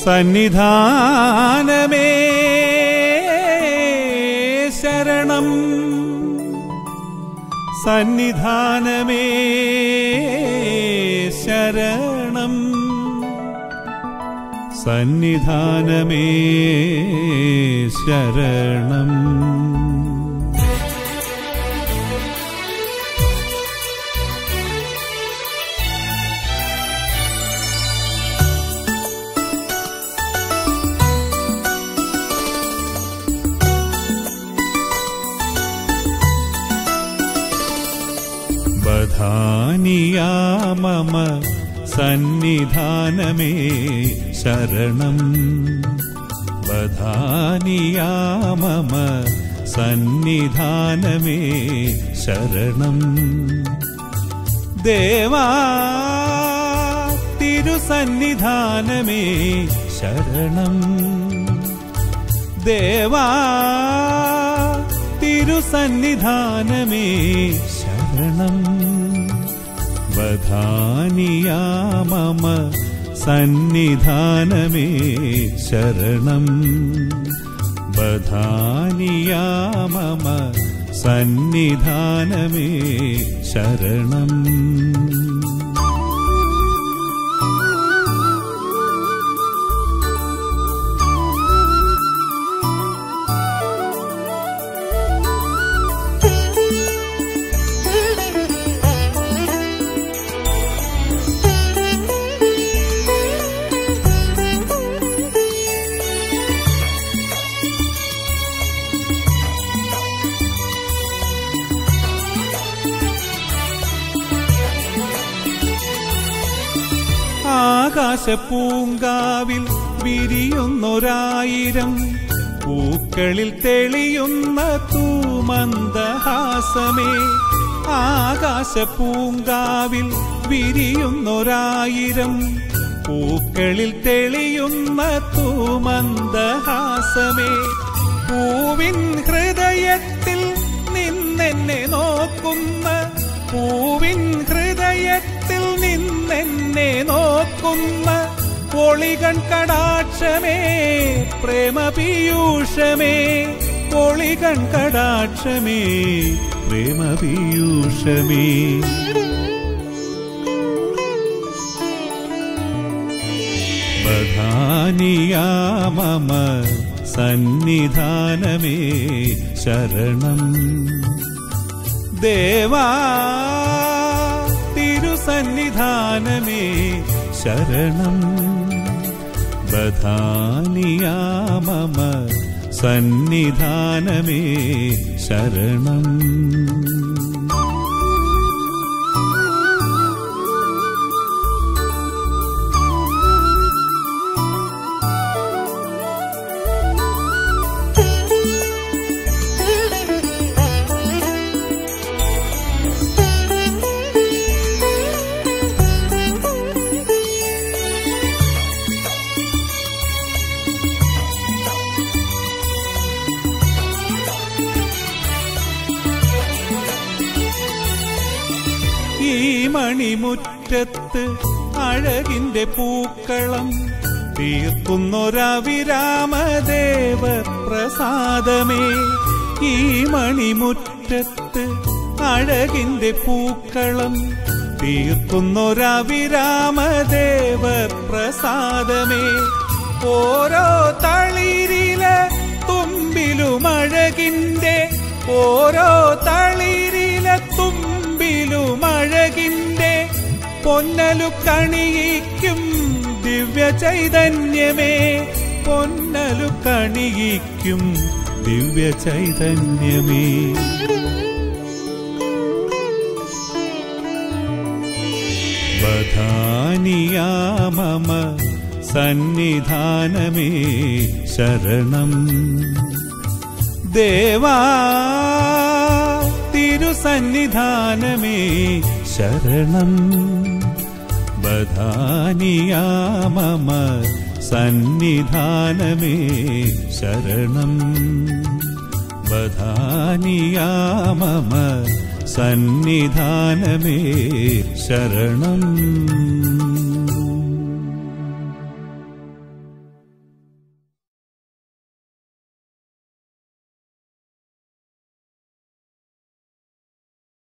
സന്നിധാനമേ ശരണം സന്നിധാനമേ ശരണം സന്നിധാനമേ ശരണം ബധാനിയാ മമ സന്നിധാനമേ ശരണം ബധാനിയാ മമ സന്നിധാനമേ ശരണം ദേവാ തിരുസന്നിധാനമേ ശരണം ദേവാ തിരുസന്നിധാനമേ ശരണം വധാനിയാ മമ സന്നിധാനമേ ശരണം ബധാനിയാ മമ സന്നിധാനമേ ശരണം ആകാശപ്പൂങ്കാവിൽ വിരിയുന്നൊരായിരം പൂക്കളിൽ തെളിയുന്ന തൂമന്ദഹാസമേ ആകാശപ്പൂങ്കാവിൽ വിരിയുന്നൊരായിരം പൂക്കളിൽ തെളിയുന്ന തൂമന്ദഹാസമേ പൂവിൻ ഹൃദയത്തിൽ നിന്നെന്നെ നോക്കുന്ന പൂവിൻ ഹൃദയത്തിൽ നിന്നെന്നെ നോക്കുന്ന ഒളികൺ കടാക്ഷമേ പ്രേമപീയൂഷമേ ഒളികൺ കടാക്ഷമേ പ്രേമപീയൂഷമേ ബധാനിയാ മമ സന്നിധാനമേ ശരണം ദേവാ തിരുസന്നിധാനമേ ശരണം ബധാനിയാ മമ സന്നിധാനമേ ശരണം ഈ മണിമുറ്റത്ത് അഴകിന്റെ പൂക്കളം തീർക്കുന്നൊരവിരാമദേവ പ്രസാദമേ ഈ മണിമുറ്റത്ത് അഴകിന്റെ പൂക്കളം തീർക്കുന്നൊരവിരാമദേവ പ്രസാദമേ ഓരോ തളിരിലെ തുമ്പിലും അഴകിന്റെ ഓരോ തളിരിലെ തുമ്പിലും അഴകിന്റെ പൊന്നലു കണിയിക്കും ദിവ്യ ചൈതന്യമേ പൊന്നലു കണിയിക്കും ദിവ്യ ചൈതന്യമേ ബധാനിയാ മമ സന്നിധാനമേ ശരണം ദേവാ തിരുസന്നിധാനമേ ശരണം ബധാനിയാ മമ സന്നിധാനമേ ശരണം ബധാനിയാ മമ സന്നിധാനമേ ശരണം